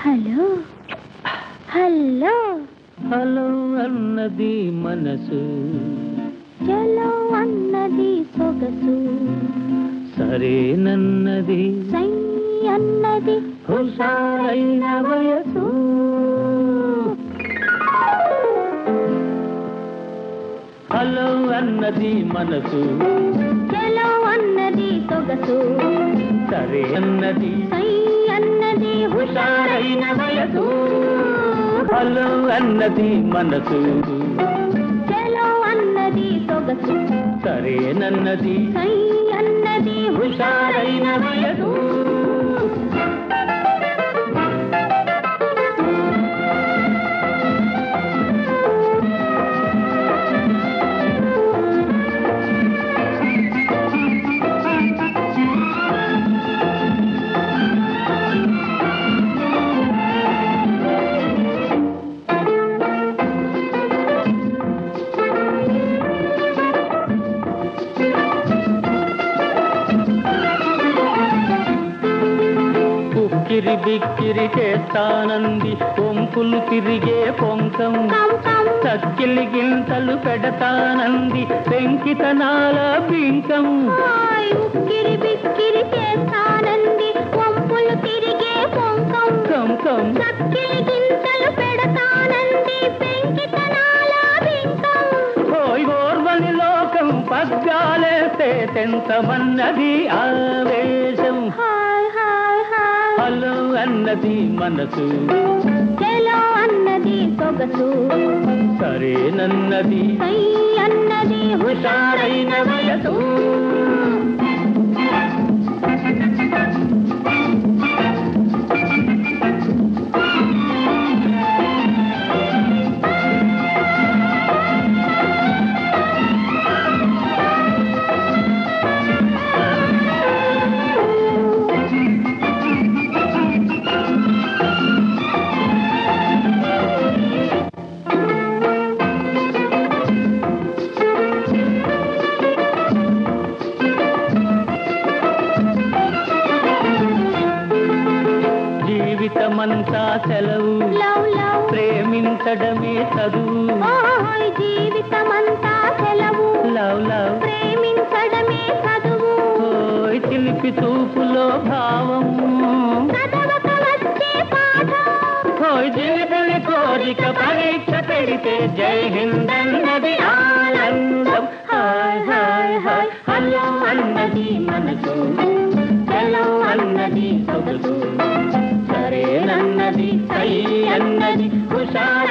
hello hello hello అన్నది మనసు చలో అన్నది సొగసు సరేనన్నది సై అన్నది హుషారైన వయసు హలో అన్నది మనసు చలో అన్నది సొగసు సరే అన్నది సై అన్నది హుషారైన వయసు హలో అన్నది మనసు చలో అన్నది సొగసు సరేనన్నది సై అన్నది హుషారైన వయసు ఉక్కిరి బిక్కిరి చేస్తానంది పొంకులు తిరిగే పొంకం కం కం చక్కిలి గింతలు పెడతానంది పెంకితనాల బింకం హాయ్ ఉక్కిరి బిక్కిరి చేస్తానంది వంపులు తిరిగే పొంకం కం కం చక్కిలి గింతలు పెడతానంది పెంకితనాల బింకం ఓయ్ ఓర్వని లోకం పగ్గాలేస్తే తెంతమన్నది ఆవేశం హాయ్ హాయ్ హాయ్ హలో అన్నది మనసు చెలో అన్నది సొగసు సరేనన్నది సై అన్నది హుషారైన వయసు జీవితమంతా సెలవు లవ్ లవ్ ప్రేమించడమే చదువు ఓయ్ జీవితమంతా సెలవు లవ్ లవ్ ప్రేమించడమే చదువు ఓయ్ చిలిపి చూపులో భావం చదవక వచ్చే పాఠం ఓయ్ జిలిబిలి కోరిక పరీక్ష పెడితే జై హింద్ అన్నది ఆనందం హాయ్ హాయ్ హాయ్ హలో అన్నది మనసు హలో అన్నది సొగసు సరేనన్నది సై అన్నది హుషారు